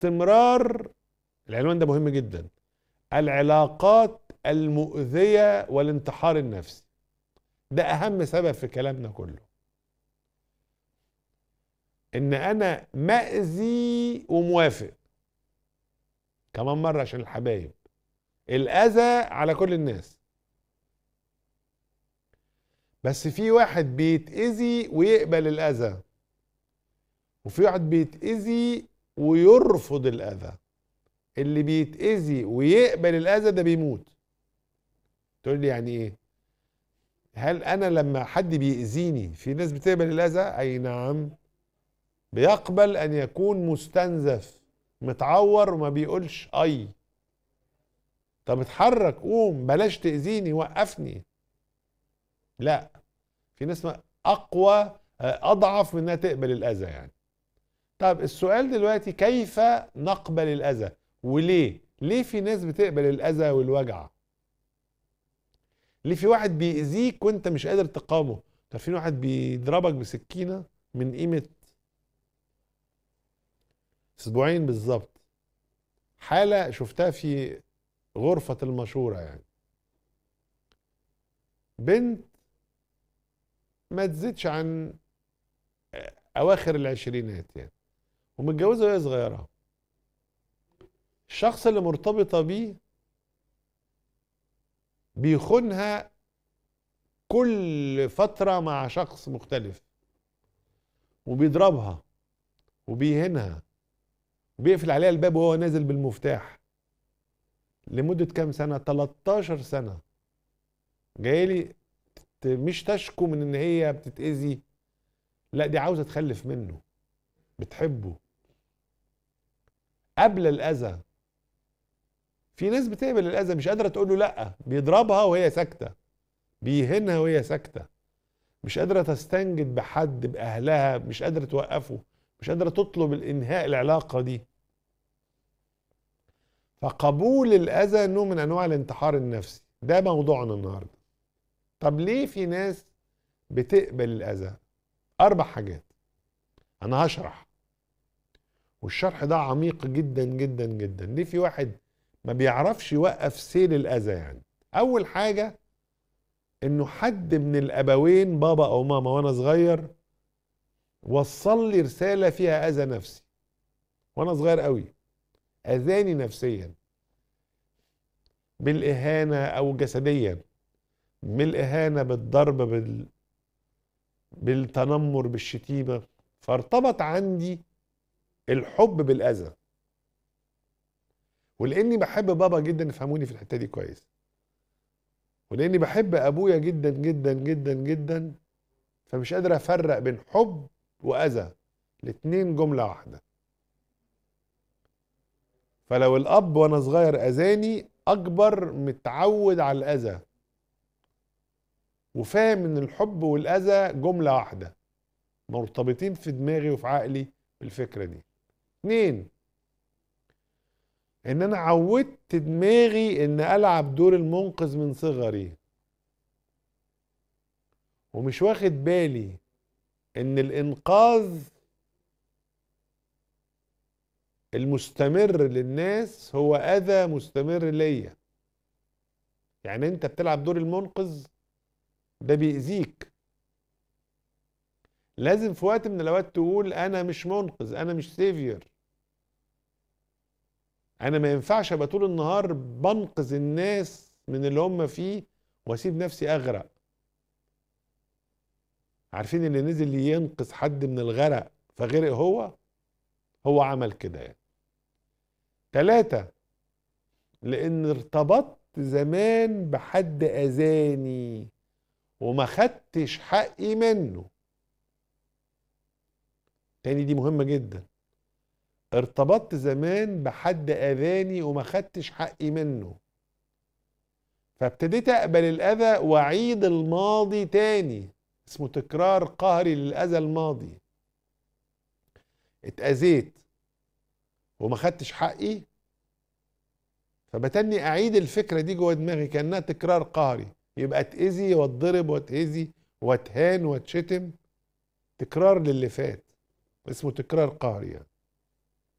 استمرار العنوان ده مهم جدا العلاقات المؤذية والانتحار النفسي ده أهم سبب في كلامنا كله إن أنا مأذي وموافق كمان مرة عشان الحبايب الأذى على كل الناس بس في واحد بيتأذي ويقبل الأذى وفي واحد بيتأذي ويرفض الأذى اللي بيتأذي ويقبل الأذى ده بيموت تقول لي يعني إيه هل أنا لما حد بيأذيني في ناس بتقبل الأذى أي نعم بيقبل أن يكون مستنزف متعور وما بيقولش أي طب اتحرك قوم بلاش تأذيني وقفني لا في ناس اقوى اضعف من انها تقبل الاذى يعني طب السؤال دلوقتي كيف نقبل الاذى وليه ليه في ناس بتقبل الاذى والوجع ليه في واحد بيأذيك وانت مش قادر تقاومه طب في واحد بيضربك بسكينه من قيمه اسبوعين بالظبط حاله شفتها في غرفه المشوره يعني بنت ما تزيدش عن اواخر العشرينات يعني ومتجوزه وهي صغيره الشخص اللي مرتبطه بيه بيخونها كل فتره مع شخص مختلف وبيضربها وبيهنها وبيقفل عليها الباب وهو نازل بالمفتاح لمده كام سنه 13 سنه جايلي مش تشكو من ان هي بتتاذي لا دي عاوزه تخلف منه بتحبه قبل الاذى في ناس بتقبل الاذى مش قادره تقول له لا بيضربها وهي ساكته بيهنها وهي ساكته مش قادره تستنجد بحد باهلها مش قادره توقفه مش قادره تطلب الانهاء العلاقه دي فقبول الاذى نوع من انواع الانتحار النفسي ده موضوعنا النهارده طب ليه في ناس بتقبل الاذى اربع حاجات انا هشرح والشرح ده عميق جدا جدا جدا ليه في واحد ما بيعرفش يوقف سيل الاذى يعني اول حاجه انه حد من الابوين بابا او ماما وانا صغير وصل لي رساله فيها اذى نفسي وانا صغير قوي اذاني نفسيا بالاهانه او جسديا بالاهانه بالضرب بال بالتنمر بالشتيمه فارتبط عندي الحب بالاذى ولاني بحب بابا جدا افهموني في الحته دي كويس ولاني بحب ابويا جدا جدا جدا جدا فمش قادر افرق بين حب واذى الاتنين جمله واحده فلو الاب وانا صغير اذاني اكبر متعود على الاذى وفاهم ان الحب والاذى جمله واحده مرتبطين في دماغي وفي عقلي بالفكره دي اتنين ان انا عودت دماغي ان العب دور المنقذ من صغري ومش واخد بالي ان الانقاذ المستمر للناس هو اذى مستمر ليا يعني انت بتلعب دور المنقذ ده بيأذيك لازم في وقت من الاوقات تقول انا مش منقذ انا مش سيفير انا ما ينفعش ابقى طول النهار بنقذ الناس من اللي هم فيه واسيب نفسي اغرق عارفين اللي نزل ينقذ حد من الغرق فغرق هو هو عمل كده يعني ثلاثة لان ارتبطت زمان بحد اذاني وما خدتش حقي منه تاني دي مهمة جدا ارتبطت زمان بحد اذاني وما خدتش حقي منه فابتديت اقبل الاذى واعيد الماضي تاني اسمه تكرار قهري للاذى الماضي اتاذيت وما خدتش حقي فبتني اعيد الفكره دي جوه دماغي كانها تكرار قهري يبقى اتاذي واتضرب واتاذي واتهان واتشتم تكرار للي فات اسمه تكرار قهري يعني